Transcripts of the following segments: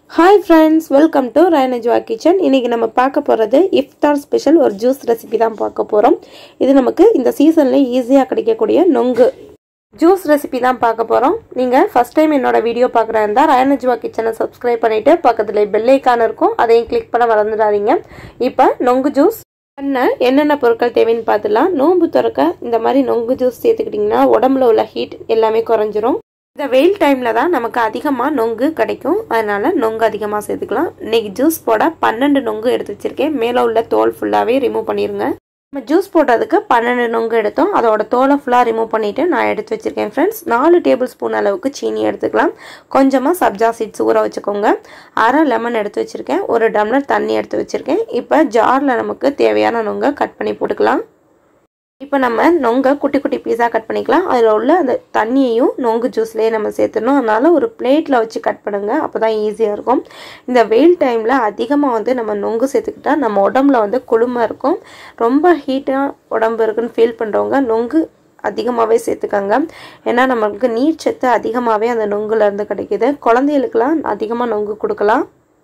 hi friends welcome to ரயனஜுவா kitchen இன்றைக்கி நம்ம பார்க்க போகிறது இஃப்தார் ஸ்பெஷல் ஒரு ஜூஸ் ரெசிபி தான் பார்க்க போகிறோம் இது நமக்கு இந்த சீசனில் ஈஸியாக கிடைக்கக்கூடிய நொங்கு ஜூஸ் ரெசிபி தான் பார்க்க போகிறோம் நீங்கள் ஃபஸ்ட் டைம் என்னோட வீடியோ பார்க்குறா இருந்தால் ரயனஜுவா கிச்சனை சப்ஸ்கிரைப் பண்ணிவிட்டு பக்கத்தில் பெல் ஐக்கான் இருக்கும் அதையும் கிளிக் பண்ண மறந்துடாதீங்க இப்போ நொங்கு ஜூஸ் பண்ண என்னென்ன பொருட்கள் தேவைன்னு பார்த்துலாம் நோன்பு திறக்க இந்த மாதிரி நொங்கு ஜூஸ் சேர்த்துக்கிட்டிங்கன்னா உடம்புல உள்ள ஹீட் எல்லாமே குறைஞ்சிரும் இந்த வெயில் டைமில் தான் நமக்கு அதிகமாக நொங்கு கிடைக்கும் அதனால் நொங்கு அதிகமாக சேர்த்துக்கலாம் இன்றைக்கி ஜூஸ் போட பன்னெண்டு நொங்கு எடுத்து வச்சுருக்கேன் மேலே உள்ள தோல் ஃபுல்லாகவே ரிமூவ் பண்ணிடுங்க நம்ம ஜூஸ் போடுறதுக்கு பன்னெண்டு நொங்கு எடுத்தோம் அதோட தோலை ஃபுல்லாக ரிமூவ் பண்ணிவிட்டு நான் எடுத்து வச்சுருக்கேன் ஃப்ரெண்ட்ஸ் நாலு டேபிள் ஸ்பூன் அளவுக்கு சீனி எடுத்துக்கலாம் கொஞ்சமாக சப்ஜா சீட்ஸ் ஊற வச்சுக்கோங்க அரை லெமன் எடுத்து வச்சுருக்கேன் ஒரு டம்ளர் தண்ணி எடுத்து வச்சுருக்கேன் இப்போ ஜாரில் நமக்கு தேவையான நொங்கை கட் பண்ணி போட்டுக்கலாம் இப்போ நம்ம நொங்கை குட்டி குட்டி பீஸாக கட் பண்ணிக்கலாம் அதில் உள்ள அந்த தண்ணியையும் நொங்கு ஜூஸ்லேயே நம்ம சேர்த்துடணும் அதனால் ஒரு பிளேட்டில் வச்சு கட் பண்ணுங்கள் அப்போ தான் ஈஸியாக இருக்கும் இந்த வெயில் டைமில் அதிகமாக வந்து நம்ம நொங்கு சேர்த்துக்கிட்டா நம்ம உடம்புல வந்து குளுமை இருக்கும் ரொம்ப ஹீட்டாக உடம்பு இருக்குன்னு ஃபீல் பண்ணுறவங்க நொங்கு அதிகமாகவே சேர்த்துக்கோங்க ஏன்னா நம்மளுக்கு நீர் சத்து அதிகமாகவே அந்த நொங்குலேருந்து கிடைக்கிது குழந்தைகளுக்கெல்லாம் அதிகமாக நொங்கு கொடுக்கலாம்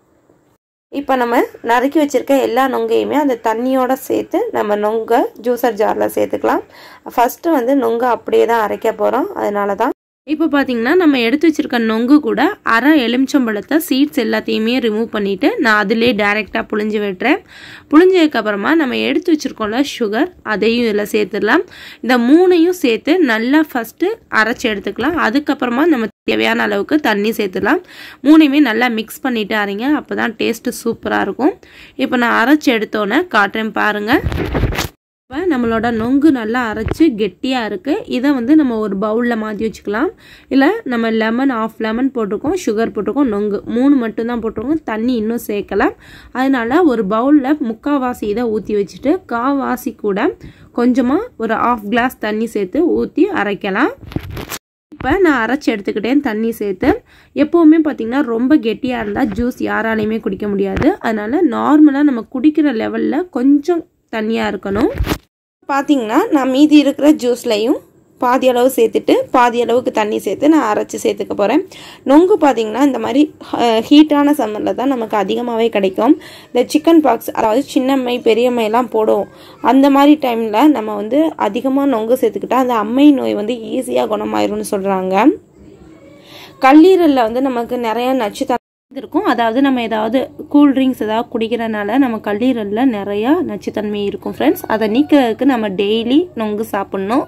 இப்போ நம்ம நறுக்கி வச்சுருக்க எல்லா நொங்கையுமே அந்த தண்ணியோடு சேர்த்து நம்ம நொங்கை ஜூஸர் ஜாரில் சேர்த்துக்கலாம் ஃபஸ்ட்டு வந்து நொங்கை அப்படியே தான் அரைக்க போகிறோம் அதனால தான் இப்போ பார்த்தீங்கன்னா நம்ம எடுத்து வச்சுருக்க நொங்கு கூட அரை எலுமிச்சம்பழத்தை சீட்ஸ் எல்லாத்தையுமே ரிமூவ் பண்ணிவிட்டு நான் அதிலே டைரெக்டாக புழிஞ்சு விட்டுறேன் புழிஞ்சதுக்கப்புறமா நம்ம எடுத்து வச்சுருக்கோம்ல சுகர் அதையும் இதில் சேர்த்துடலாம் இந்த மூணையும் சேர்த்து நல்லா ஃபஸ்ட்டு அரைச்சி எடுத்துக்கலாம் அதுக்கப்புறமா நம்ம தேவையான அளவுக்கு தண்ணி சேர்த்துடலாம் மூணையுமே நல்லா மிக்ஸ் பண்ணிவிட்டு அரைங்க அப்போ தான் டேஸ்ட்டு சூப்பராக இருக்கும் இப்போ நான் அரைச்சி எடுத்தோன்னே காட்டுறேன் பாருங்கள் இப்போ நம்மளோட நொங்கு நல்லா அரைச்சி கெட்டியாக இருக்குது இதை வந்து நம்ம ஒரு பவுலில் மாற்றி வச்சுக்கலாம் இல்லை நம்ம லெமன் ஆஃப் லெமன் போட்டிருக்கோம் சுகர் போட்டிருக்கோம் நொங்கு மூணு மட்டும்தான் போட்டிருக்கோம் தண்ணி இன்னும் சேர்க்கலாம் அதனால் ஒரு பவுலில் முக்கால்வாசி இதை ஊற்றி வச்சுட்டு காவாசி கூட கொஞ்சமாக ஒரு ஆஃப் கிளாஸ் தண்ணி சேர்த்து ஊற்றி அரைக்கலாம் இப்போ நான் அரைச்சி எடுத்துக்கிட்டேன் தண்ணி சேர்த்து எப்போவுமே பார்த்திங்கன்னா ரொம்ப கெட்டியாக இருந்தால் ஜூஸ் யாராலையுமே குடிக்க முடியாது அதனால் நார்மலாக நம்ம குடிக்கிற லெவலில் கொஞ்சம் தண்ணியாக இருக்கணும் பார்த்தீங்கன்னா நான் மீதி இருக்கிற ஜூஸ்லையும் பாதி அளவு சேர்த்துட்டு பாதி அளவுக்கு தண்ணி சேர்த்து நான் அரைச்சி சேர்த்துக்க போகிறேன் நொங்கு பார்த்திங்கன்னா இந்த மாதிரி ஹீட்டான சம்மரில் தான் நமக்கு அதிகமாகவே கிடைக்கும் இந்த சிக்கன் பாக்ஸ் அதாவது சின்னம்மை பெரியம்மையெல்லாம் போடுவோம் அந்த மாதிரி டைமில் நம்ம வந்து அதிகமாக நொங்கு சேர்த்துக்கிட்டா அந்த அம்மை நோய் வந்து ஈஸியாக குணமாயிரும்னு சொல்கிறாங்க கல்லீரலில் வந்து நமக்கு நிறைய நச்சு இருக்கும் அதாவது நம்ம ஏதாவது கூல்ட்ரிங்க்ஸ் ஏதாவது குடிக்கிறனால நம்ம கல்லீரலில் நிறையா நச்சுத்தன்மை இருக்கும் ஃப்ரெண்ட்ஸ் அதை நீக்கிறதுக்கு நம்ம டெய்லி நொங்கு சாப்பிட்ணும்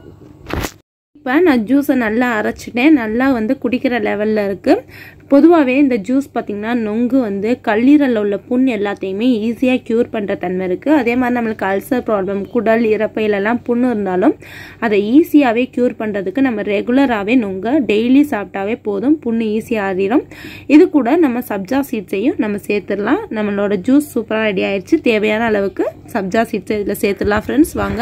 இப்போ நான் ஜூஸை நல்லா அரைச்சிட்டேன் நல்லா வந்து குடிக்கிற லெவலில் இருக்குது பொதுவாகவே இந்த ஜூஸ் பார்த்திங்கன்னா நொங்கு வந்து கல்லீரலில் உள்ள புண் எல்லாத்தையுமே ஈஸியாக க்யூர் பண்ணுற தன்மை இருக்குது அதே மாதிரி நம்மளுக்கு அல்சர் ப்ராப்ளம் குடல் இறப்பையிலலாம் புண்ணு இருந்தாலும் அதை ஈஸியாகவே க்யூர் பண்ணுறதுக்கு நம்ம ரெகுலராகவே நொங்கை டெய்லி சாப்பிட்டாவே போதும் புண்ணு ஈஸியாக ஆறிடும் இது கூட நம்ம சப்ஜா சீட்ஸையும் நம்ம சேர்த்துடலாம் நம்மளோட ஜூஸ் சூப்பராக ரெடி ஆயிடுச்சு தேவையான அளவுக்கு சப்ஜா சீட்ஸை இதில் சேர்த்துடலாம் ஃப்ரெண்ட்ஸ் வாங்க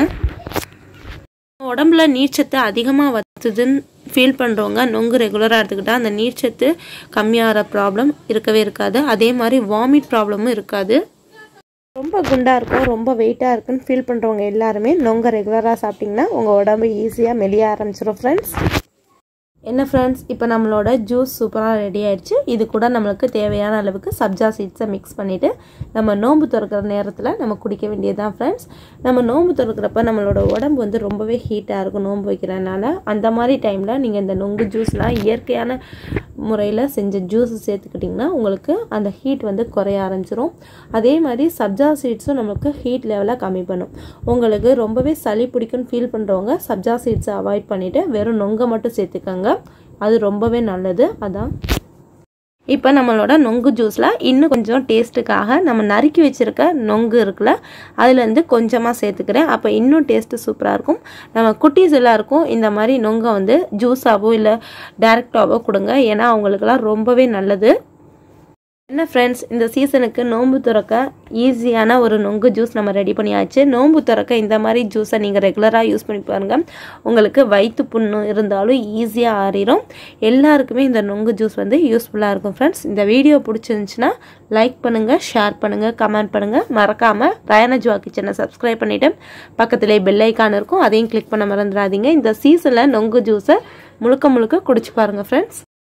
உடம்புல நீர்ச்சத்து அதிகமாக வத்துதுன்னு ஃபீல் பண்ணுறவங்க நொங்கு ரெகுலராக எடுத்துக்கிட்டால் அந்த நீர்ச்சத்து கம்மியாகிற ப்ராப்ளம் இருக்கவே இருக்காது அதே மாதிரி வாமிட் ப்ராப்ளமும் இருக்காது ரொம்ப குண்டாக இருக்கும் ரொம்ப வெயிட்டாக இருக்குன்னு ஃபீல் பண்ணுறவங்க எல்லாருமே நொங்க ரெகுலராக சாப்பிட்டிங்கன்னா உங்கள் உடம்பு ஈஸியாக மெலிய ஆரம்பிச்சிடும் ஃப்ரெண்ட்ஸ் என்ன ஃப்ரெண்ட்ஸ் இப்போ நம்மளோட ஜூஸ் சூப்பராக ரெடி ஆயிடுச்சு இது கூட நம்மளுக்கு தேவையான அளவுக்கு சப்ஜா சீட்ஸை மிக்ஸ் பண்ணிவிட்டு நம்ம நோம்பு திறக்கிற நேரத்தில் நம்ம குடிக்க வேண்டியது தான் ஃப்ரெண்ட்ஸ் நம்ம நோம்பு திறக்கிறப்ப நம்மளோட உடம்பு வந்து ரொம்பவே ஹீட்டாக இருக்கும் நோம்பு வைக்கிறனால அந்த மாதிரி டைமில் நீங்கள் இந்த நொங்கு ஜூஸ்லாம் இயற்கையான முறையில் செஞ்ச ஜூஸ் சேர்த்துக்கிட்டிங்கன்னா உங்களுக்கு அந்த ஹீட் வந்து குறைய ஆரம்பிச்சிரும் அதே மாதிரி சப்ஜா சீட்ஸும் நம்மளுக்கு ஹீட் லெவலை கம்மி பண்ணும் உங்களுக்கு ரொம்பவே சளி பிடிக்கும்னு ஃபீல் பண்ணுறவங்க சப்ஜா சீட்ஸை அவாய்ட் பண்ணிவிட்டு வெறும் நொங்கை மட்டும் சேர்த்துக்கோங்க அது ரொம்பவே நல்லது அதான் இப்போ நம்மளோட நொங்கு ஜூஸில் இன்னும் கொஞ்சம் டேஸ்ட்டுக்காக நம்ம நறுக்கி வச்சுருக்க நொங்கு இருக்குல்ல அதுலேருந்து கொஞ்சமாக சேர்த்துக்கிறேன் அப்போ இன்னும் டேஸ்ட்டு சூப்பராக இருக்கும் நம்ம குட்டீஸ் எல்லாருக்கும் இந்த மாதிரி நொங்கை வந்து ஜூஸாவோ இல்லை டேரெக்டாவோ கொடுங்க ஏன்னா அவங்களுக்கெல்லாம் ரொம்பவே நல்லது என்ன ஃப்ரெண்ட்ஸ் இந்த சீசனுக்கு நோன்பு துறக்க ஈஸியான ஒரு நொங்கு ஜூஸ் நம்ம ரெடி பண்ணியாச்சு நோன்பு துறக்க இந்த மாதிரி ஜூஸை நீங்கள் ரெகுலராக யூஸ் பண்ணி பாருங்கள் உங்களுக்கு வயிற்று புண்ணு இருந்தாலும் ஈஸியாக ஆறிடும் எல்லாருக்குமே இந்த நொங்கு ஜூஸ் வந்து யூஸ்ஃபுல்லாக இருக்கும் ஃப்ரெண்ட்ஸ் இந்த வீடியோ பிடிச்சிருந்துச்சுன்னா லைக் பண்ணுங்கள் ஷேர் பண்ணுங்கள் கமெண்ட் பண்ணுங்கள் மறக்காமல் ரயன ஜுவா கிச்சனை சப்ஸ்கிரைப் பண்ணிவிட்டு பக்கத்துலேயே பெல் ஐக்கான் இருக்கும் அதையும் கிளிக் பண்ண மறந்துடாதீங்க இந்த சீசனில் நொங்கு ஜூஸை முழுக்க முழுக்க குடிச்சு பாருங்கள் ஃப்ரெண்ட்ஸ்